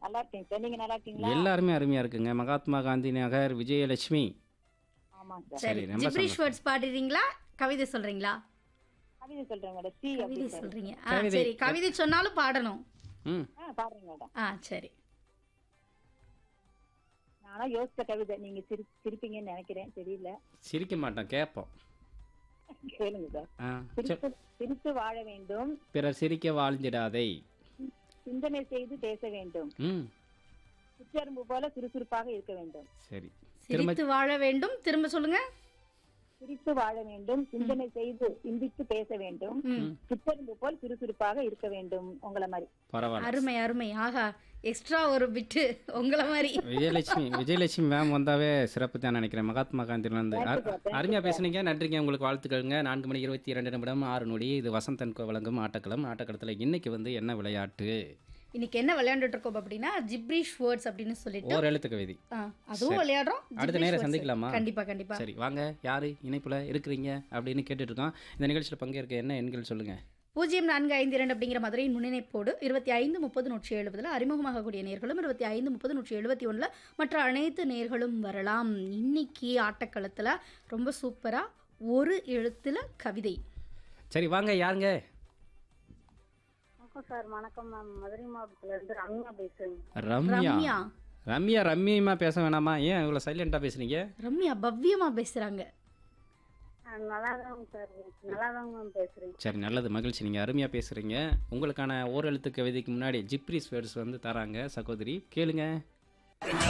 நல்லா இருக்கேங்க சார் நீங்க நல்லா இருக்கீங்களா எல்லாருமே அருமையாக இருக்குங்க மகாத்மா காந்தி நகர் விஜயலட்சுமி ஆமாங்க சார் சரி சரி ரொம்ப ஜிப்ரிஷ் வேர்ட்ஸ் பாடுறீங்களா கவிதை சொல்றீங்களா கவிதை சொல்றேன் மேடம் சி அப்படி கவிதை சார் சொல்றீங்க ஆ கவிதை. சரி கவிதை சொன்னாலும் பாடணும் ம் ஆ பாருங்க மேடம் ஆ சரி நானும் யோசிச்ச கவிதை நீங்க சிரி சிரிப்பீங்கன்னு நினைக்கிறேன் தெரியல சிரிக்க மாட்டோம் கேட்போம் கேளுங்க சார் ஆ சொல். சிரித்து சிரித்து வாழ வேண்டும் பிறர் சிரிக்க வாழ்ந்திடாதே சிந்தனை செய்து பேச வேண்டும் ம் சிற்றெரும்பு போல சுறுசுறுப்பாக இருக்க வேண்டும் சரி திரும்ப சிரித்து வாழ வேண்டும் திரும்ப சொல்லுங்க சிரித்து வாழ வேண்டும் சிந்தனை செய்து சிந்தித்து பேச வேண்டும் ம் சிற்றெரும்பு போல் சுறுசுறுப்பாக இருக்க வேண்டும் உங்களை மாதிரி பரவாயில்ல அருமை அருமை ஆகா எக்ஸ்ட்ரா ஒரு பிட்டு உங்களை மாதிரி விஜயலட்சுமி விஜயலட்சுமி மேம் வந்தாவே சிறப்பு தான் நினைக்கிறேன் மகாத்மா காந்தியிலேருந்து அருமையாக பேசுனீங்க நன்றிங்க உங்களுக்கு வாழ்த்துக்கள்ங்க நான்கு மணி இருபத்தி இரண்டு நிமிடம் ஆறு நொடி இது வசந்தன் கோ வழங்கும் ஆட்டக்களம் ஆட்டக்களத்தில் இன்னைக்கு வந்து என்ன விளையாட்டு இன்னைக்கு என்ன விளையாண்டுட்டு இருக்கோம் அப்படின்னா ஜிப்ரிஷ் வேர்ட்ஸ் அப்படின்னு சொல்லிட்டு ஓர் எழுத்து கவிதை ஆ, அதுவும் விளையாடுறோம் அடுத்த gibberish நேரம் words. சந்திக்கலாமா? கண்டிப்பா கண்டிப்பா சரி வாங்க யாரு இணைப்புல இருக்கிறீங்க அப்படின்னு கேட்டுட்டு இருக்கோம் இந்த நிகழ்ச்சியில் பங்கேற்க என்ன எண்கள் சொல்லுங்க பூஜ்ஜியம் நான்கு ஐந்து இரண்டு அப்படிங்கிற மதுரையின் முன்னிணைப்போடு இருபத்தி ஐந்து முப்பது நூற்றி எழுபதில் அறிமுகமாகக்கூடிய நேர்களும் இருபத்தி ஐந்து முப்பது நூற்றி எழுபத்தி ஒன்றில் மற்ற அனைத்து நேர்களும் வரலாம் இன்னைக்கு ஆட்டக்களத்தில் ரொம்ப சூப்பராக ஒரு எழுத்துல கவிதை சரி வாங்க யாருங்க வணக்கம் சார் வணக்கம் மேம் மதுரை மாவட்டத்துல இருந்து ரம்யா பேசுறேன் ரம்யா ரம்யா ரம்யா ரம்யமா பேச வேணாமா ஏன் இவ்வளோ சைலண்டாக பேசுறீங்க ரம்யா பவ்யமா பேசுறாங்க நல்லா தான் சார் நல்லா தான் மேம் பேசுறேன் சரி நல்லது மகிழ்ச்சி நீங்கள் அருமையாக பேசுகிறீங்க உங்களுக்கான ஓர் எழுத்து கவிதைக்கு முன்னாடி ஜிப்ரிஸ் வேர்ட்ஸ் வந்து தராங்க சகோதரி கேளுங்க